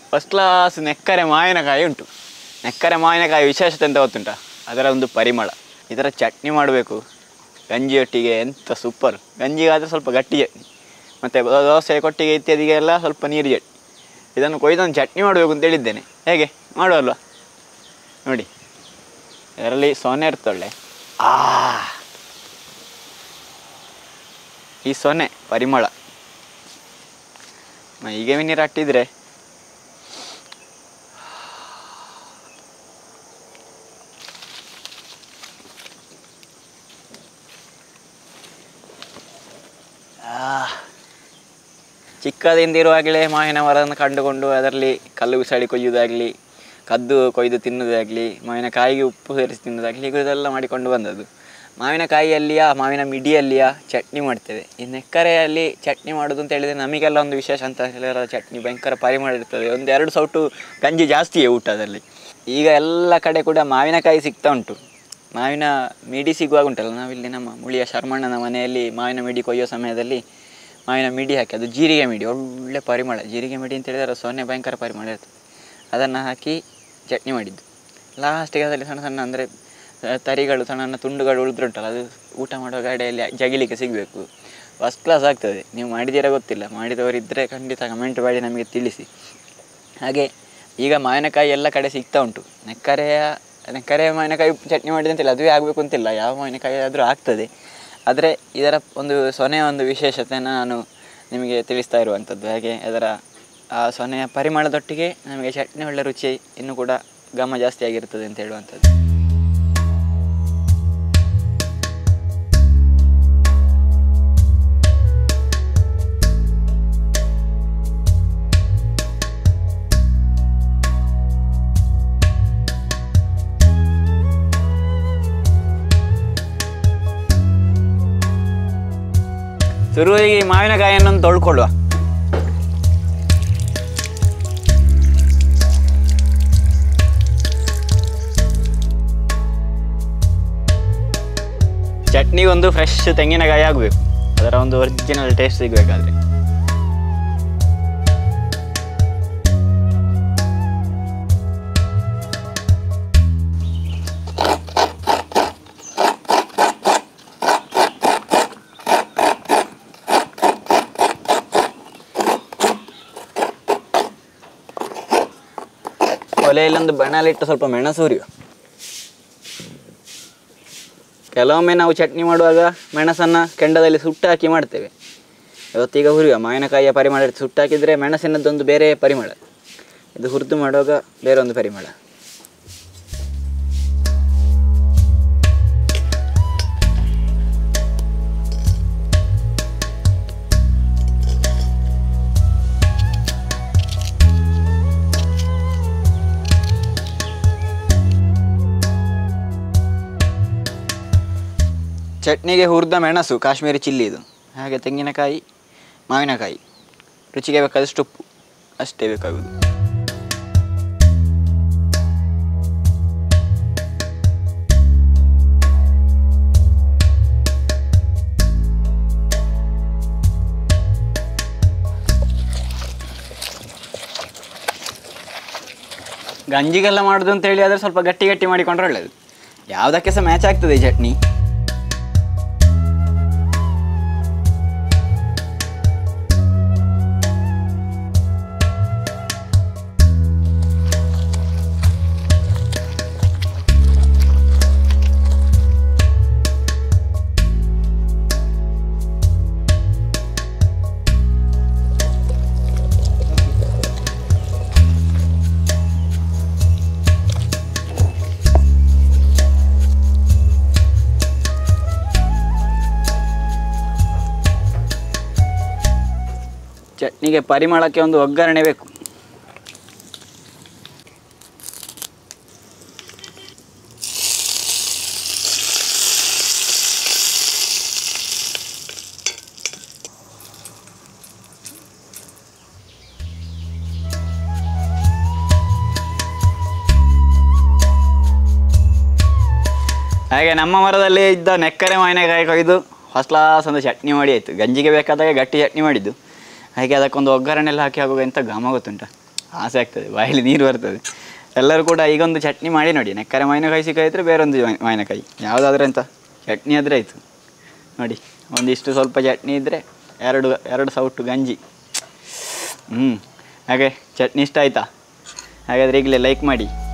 First class ನೆಕ್ಕರೆ ಮಾವಿನಕಾಯಿ ಉಂಟು ನೆಕ್ಕರೆ ಮಾವಿನಕಾಯಿ ವಿಶೇಷತೆ ಅಂತ ಗೊತ್ತುಂಟ ಅದರ ಒಂದು ಪರಿಮಳ ಇದರ ಚಟ್ನಿ ಮಾಡಬೇಕು ಗಂಜಿಯೊಟ್ಟಿಗೆ ಎಂಥ ಸೂಪರ್ ಗಂಜಿಗಾದರೆ ಸ್ವಲ್ಪ ಗಟ್ಟಿ ಚಟ್ನಿ ಮತ್ತು ದೋಸೆ ಕೊಟ್ಟಿಗೆ ಇತ್ಯಾದಿಗೆಲ್ಲ ಸ್ವಲ್ಪ ನೀರು ಚಟ್ನಿ ಇದನ್ನು ಕೊಯ್ದೊಂದು ಚಟ್ನಿ ಮಾಡಬೇಕು ಅಂತ ಹೇಳಿದ್ದೇನೆ ಹೇಗೆ ಮಾಡುವಲ್ವಾ ನೋಡಿ ಇದರಲ್ಲಿ ಸೊನೆ ಇರ್ತೊಳ್ಳೆ ಆ ಈ ಸೊನೆ ಪರಿಮಳ ಹೀಗೆ ನೀರು ಅಟ್ಟಿದ್ರೆ ಚಿಕ್ಕದಿಂದಿರುವಾಗಲೇ ಮಾವಿನ ಮರವನ್ನು ಕಂಡುಕೊಂಡು ಅದರಲ್ಲಿ ಕಲ್ಲು ಬಿಸಾಡಿ ಕೊಯ್ಯುವುದಾಗಲಿ ಕದ್ದು ಕೊಯ್ದು ತಿನ್ನುವುದಾಗಲಿ ಮಾವಿನಕಾಯಿಗೆ ಉಪ್ಪು ಸೇರಿಸಿ ತಿನ್ನುವುದಾಗಲಿ ಹೀಗೆ ಇದೆಲ್ಲ ಮಾಡಿಕೊಂಡು ಬಂದದ್ದು ಮಾವಿನಕಾಯಿಯಲ್ಲಿಯ ಮಾವಿನ ಮಿಡಿಯಲ್ಲಿಯ ಚಟ್ನಿ ಮಾಡ್ತೇವೆ ಈ ನೆಕ್ಕರೆಯಲ್ಲಿ ಚಟ್ನಿ ಮಾಡೋದು ಅಂತ ಹೇಳಿದರೆ ನಮಗೆಲ್ಲ ಒಂದು ವಿಶೇಷ ಅಂತ ಹೇಳಿದ್ರೆ ಚಟ್ನಿ ಭಯಂಕರ ಪರಿಮಳ ಇರ್ತದೆ ಒಂದು ಎರಡು ಸೌಟು ಗಂಜಿ ಜಾಸ್ತಿಯೇ ಊಟದಲ್ಲಿ ಈಗ ಎಲ್ಲ ಕಡೆ ಕೂಡ ಮಾವಿನಕಾಯಿ ಸಿಗ್ತಾ ಉಂಟು ಮಾವಿನ ಮಿಡಿ ಸಿಗುವಾಗ ಉಂಟಲ್ಲ ನಾವಿಲ್ಲಿ ನಮ್ಮ ಮುಳಿಯ ಶರ್ಮಣ್ಣನ ಮನೆಯಲ್ಲಿ ಮಾವಿನ ಮಿಡಿ ಕೊಯ್ಯೋ ಸಮಯದಲ್ಲಿ ಮಾವಿನ ಮಿಡಿ ಹಾಕಿ ಅದು ಜೀರಿಗೆ ಮಿಡಿ ಒಳ್ಳೆ ಪರಿಮಳ ಜೀರಿಗೆ ಮಿಡಿ ಅಂತ ಹೇಳಿದರೆ ಸೊನ್ನೆ ಭಯಂಕರ ಪರಿಮಳ ಇರ್ತದೆ ಅದನ್ನು ಹಾಕಿ ಚಟ್ನಿ ಮಾಡಿದ್ದು ಲಾಸ್ಟಿಗೆ ಅದರಲ್ಲಿ ಸಣ್ಣ ಸಣ್ಣ ಅಂದರೆ ತರಿಗಳು ಸಣ್ಣ ಸಣ್ಣ ತುಂಡುಗಳು ಉಳಿದ್ರುಂಟಲ್ಲ ಅದು ಊಟ ಮಾಡೋ ಗಾಡಿಯಲ್ಲಿ ಜಗಿಲಿಕ್ಕೆ ಸಿಗಬೇಕು ಫಸ್ಟ್ ಕ್ಲಾಸ್ ಆಗ್ತದೆ ನೀವು ಮಾಡಿದ್ದೀರಾ ಗೊತ್ತಿಲ್ಲ ಮಾಡಿದವರಿದ್ದರೆ ಖಂಡಿತ ಕಮೆಂಟ್ ಮಾಡಿ ನಮಗೆ ತಿಳಿಸಿ ಹಾಗೆ ಈಗ ಮಾವಿನಕಾಯಿ ಎಲ್ಲ ಕಡೆ ಸಿಗ್ತಾ ಉಂಟು ನೆಕ್ಕರೆಯ ನೆಕ್ಕರೆ ಮಾವಿನಕಾಯಿ ಚಟ್ನಿ ಮಾಡಿದೆ ಅಂತಿಲ್ಲ ಅದುವೇ ಆಗಬೇಕು ಅಂತಿಲ್ಲ ಯಾವ ಮಾವಿನಕಾಯಿ ಆದರೂ ಆಗ್ತದೆ ಆದರೆ ಇದರ ಒಂದು ಸೊನೆಯ ಒಂದು ವಿಶೇಷತೆಯನ್ನು ನಾನು ನಿಮಗೆ ತಿಳಿಸ್ತಾ ಇರುವಂಥದ್ದು ಹಾಗೆ ಅದರ ಆ ಸೊನೆಯ ಪರಿಮಳದೊಟ್ಟಿಗೆ ನಮಗೆ ಚಟ್ನಿ ಒಳ್ಳೆ ರುಚಿ ಇನ್ನೂ ಕೂಡ ಘಮ ಜಾಸ್ತಿ ಆಗಿರ್ತದೆ ಅಂತ ಹೇಳುವಂಥದ್ದು ಶುರುವಿಗೆ ಈ ಮಾವಿನಕಾಯಿಯನ್ನು ತೊಳ್ಕೊಳ್ಳುವ ಚಟ್ನಿಗೆ ಒಂದು ಫ್ರೆಶ್ ತೆಂಗಿನಕಾಯಿ ಆಗಬೇಕು ಅದರ ಒಂದು ಒರಿಜಿನಲ್ ಟೇಸ್ಟ್ ಸಿಗಬೇಕಾದ್ರೆ ಒಲೆಯಲ್ಲೊಂದು ಬಣಲಿಟ್ಟು ಸ್ವಲ್ಪ ಮೆಣಸು ಹುರಿಯುವ ಕೆಲವೊಮ್ಮೆ ನಾವು ಚಟ್ನಿ ಮಾಡುವಾಗ ಮೆಣಸನ್ನು ಕೆಂಡದಲ್ಲಿ ಸುಟ್ಟು ಹಾಕಿ ಮಾಡ್ತೇವೆ ಇವತ್ತೀಗ ಹುರಿಯುವ ಮಾವಿನಕಾಯಿಯ ಪರಿಮಳ ಇರ್ತದೆ. ಸುಟ್ಟು ಹಾಕಿದರೆ ಮೆಣಸಿನದ್ದೊಂದು ಬೇರೆ ಪರಿಮಳ ಇದು ಹುರಿದು ಮಾಡುವಾಗ ಬೇರೆ ಒಂದು ಪರಿಮಳ ಚಟ್ನಿಗೆ ಹುರಿದ ಮೆಣಸು ಕಾಶ್ಮೀರಿ ಚಿಲ್ಲಿ ಇದು ಹಾಗೆ ತೆಂಗಿನಕಾಯಿ ಮಾವಿನಕಾಯಿ ರುಚಿಗೆ ಬೇಕಾದಷ್ಟು ಉಪ್ಪು ಅಷ್ಟೇ ಬೇಕಾಗುವುದು ಗಂಜಿಗೆಲ್ಲ ಮಾಡೋದು ಅಂತ ಹೇಳಿ ಆದರೆ ಸ್ವಲ್ಪ ಗಟ್ಟಿ ಗಟ್ಟಿ ಮಾಡಿಕೊಂಡ್ರೆ ಒಳ್ಳೆಯದು ಯಾವುದಕ್ಕೆ ಸಹ ಮ್ಯಾಚ್ ಆಗ್ತದೆ ಈ ಚಟ್ನಿ ಚಟ್ನಿಗೆ ಪರಿಮಳಕ್ಕೆ ಒಂದು ಒಗ್ಗರಣೆ ಬೇಕು ಹಾಗೆ ನಮ್ಮ ಮರದಲ್ಲಿ ಇದ್ದ ನೆಕ್ಕರೆ ಮಾವಿನಕಾಯಿ ಕೊಯ್ದು ಫಸ್ಟ್ ಕ್ಲಾಸ್ ಒಂದು ಚಟ್ನಿ ಮಾಡಿ ಆಯಿತು ಗಂಜಿಗೆ ಬೇಕಾದಾಗ ಗಟ್ಟಿ ಚಟ್ನಿ ಮಾಡಿದ್ದು ಹಾಗೆ ಅದಕ್ಕೊಂದು ಒಗ್ಗರಣೆ ಎಲ್ಲ ಹಾಕಿ ಆಗುವಾಗ ಎಂಥ ಘಮ ಗೊತ್ತುಂಟ ಆಸೆ ಆಗ್ತದೆ ಬಾಯಲ್ಲಿ ನೀರು ಬರ್ತದೆ ಎಲ್ಲರೂ ಕೂಡ ಈಗೊಂದು ಚಟ್ನಿ ಮಾಡಿ ನೋಡಿ ನೆಕ್ಕರೆ ಮಾವಿನಕಾಯಿ ಸಿಕ್ಕಾಯಿದ್ರೆ ಬೇರೊಂದು ಮಾವಿ- ಮಾವಿನಕಾಯಿ ಯಾವುದಾದ್ರೆ ಅಂತ ಚಟ್ನಿ ಆದರೆ ಆಯಿತು ನೋಡಿ ಒಂದಿಷ್ಟು ಸ್ವಲ್ಪ ಚಟ್ನಿ ಇದ್ದರೆ ಎರಡು ಎರಡು ಸೌಟು ಗಂಜಿ ಹ್ಞೂ ಹಾಗೆ ಚಟ್ನಿ ಇಷ್ಟ ಆಯಿತಾ ಹಾಗಾದರೆ ಈಗಲೇ ಲೈಕ್ ಮಾಡಿ